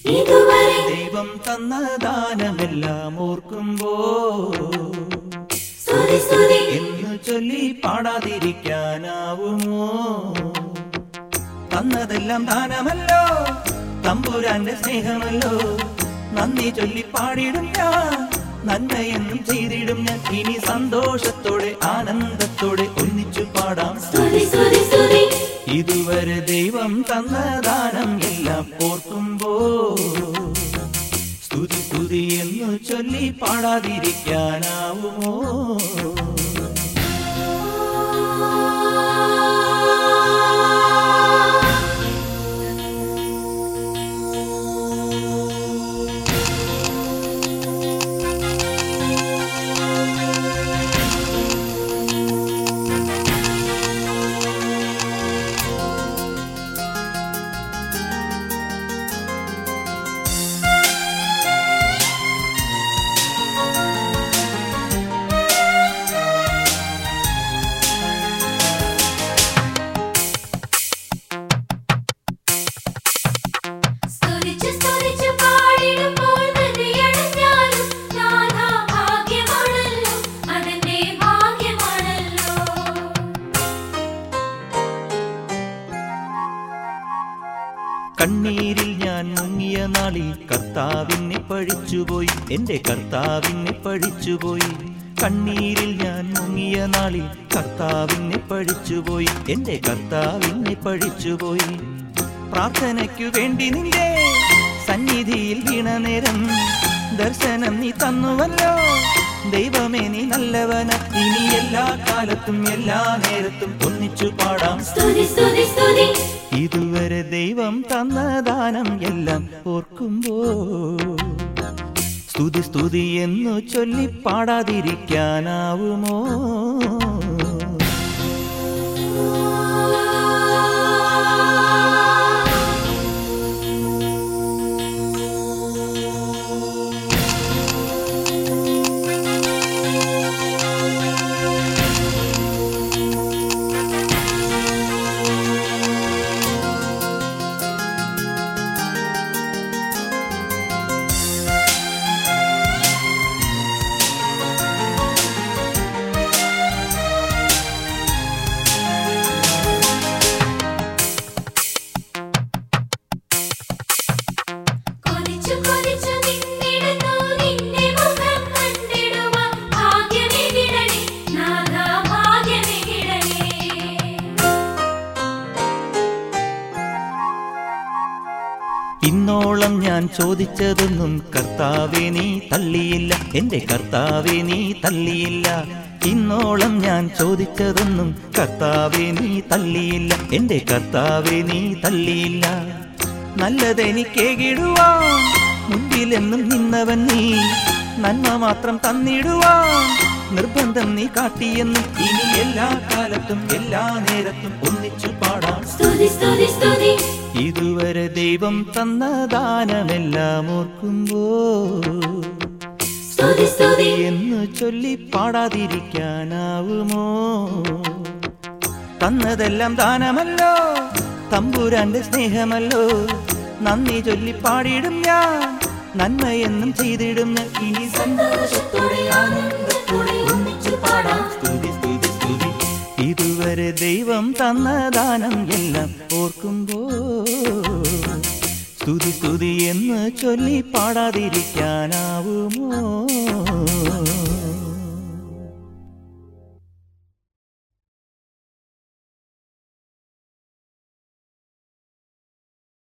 ഇതുവരെ ദൈവം തന്ന ദാനമെല്ലാം ഓർക്കുമ്പോ സ്തുതി സ്തുതി എന്ന് ചൊല്ലി പാടാതിരിക്കാനാവുമോ തന്നതെല്ലാം ദാനമല്ലോ തമ്പുരാന്റെ സ്നേഹമല്ലോ നന്ദി ചൊല്ലി പാടിടും ഞാൻ നന്മയെന്നും ചെയ്തിടും ഞാൻ ഇനി സന്തോഷത്തോടെ ആനന്ദത്തോടെ ഒന്നിച്ചു പാടാം സ്തുതി സ്തുതി സ്തുതി ഇതുവരെ ദൈവം തന്ന ദാനം എല്ലാം ഓർക്കുമ്പോ സ്തുതി സ്തുതി എന്ന് ചൊല്ലി പാടാതിരിക്കാനാവുമോ സ്തുതിച്ച് സ്തുതിച്ച് പാടിടുമ്പോൾ ഹൃദയടഞ്ഞാലും നാഥാ ഭാഗ്യമാണല്ലോ അതെന്റെ ഭാഗ്യമാണല്ലോ കണ്ണീരിൽ ഞാൻ മുങ്ങിയ നാളിൽ കർത്താവിനെ പഴിച്ചുപോയി എന്റെ കർത്താവിനെ പഴിച്ചുപോയി കണ്ണീരിൽ ഞാൻ മുങ്ങിയ നാളിൽ കർത്താവിനെ പഴിച്ചുപോയി എന്റെ കർത്താവിനെ പഴിച്ചുപോയി പ്രാർത്ഥനയ്ക്കു വേണ്ടി നിന്റെ സന്നിധിയിൽ വീണ നേരം ദർശനം നീ തന്നുവല്ലോ ദൈവമേ നീ നല്ലവന ഇനി എല്ലാ കാലത്തും എല്ലാ നേരത്തും ഒന്നിച്ചു പാടാം സ്തുതി സ്തുതി സ്തുതി ഇതുവരെ ദൈവം തന്ന ദാനം എല്ലാം ഓർക്കുമ്പോ സ്തുതി സ്തുതി എന്നു ചൊല്ലി പാടാതിരിക്കാനാവുമോ കൊതിച്ചു കൊതിച്ചു നിന്നിടുന്നു നിന്റെ മുഖം കണ്ടിടുവാൻ ഭാഗ്യമേകിടണേ നാഥാ ഭാഗ്യമേകിടണേ ഇന്നോളം ഞാൻ ചോദിച്ചതൊന്നും കർത്താവെ നീ തള്ളിയില്ല എന്റെ കർത്താവെ നീ തള്ളിയില്ല ഇന്നോളം ഞാൻ ചോദിച്ചതൊന്നും കർത്താവെ നീ തള്ളിയില്ല എന്റെ കർത്താവെ നീ തള്ളിയില്ല നല്ലതെനിക്കേകിടുവാൻ മുൻപിലെന്നും നിന്നവൻ നീ നന്മ മാത്രം തന്നിടുവാൻ നിർബന്ധം നീ കാട്ടിയെന്നും ഇനി എല്ലാ കാലത്തും എല്ലാ നേരത്തും ഒന്നിച്ചു പാടാം സ്തുതി സ്തുതി സ്തുതി ഇതുവരെ ദൈവം തന്ന ദാനമെല്ലാം ഓർക്കുമ്പോ സ്തുതി സ്തുതി എന്ന് ചൊല്ലി പാടാതിരിക്കാനാവുമോ തന്നതെല്ലാം ദാനമല്ലോ തമ്പുരാന്റെ സ്നേഹമല്ലോ നന്ദി ചൊല്ലി പാടിയിടും ഞാൻ നന്മയെന്നും ചെയ്തിടും ഞാൻ ഇനി സന്തോഷത്തോടെ ആനന്ദത്തോടെ ഒന്നിച്ചു പാടാം സ്തുതി സ്തുതി സ്തുതി ഇതുവരെ ദൈവം തന്ന ദാനം എല്ലാം ഓർക്കുമ്പോ സ്തുതി സ്തുതി എന്ന് ചൊല്ലി പാടാതിരിക്കാനാവുമോ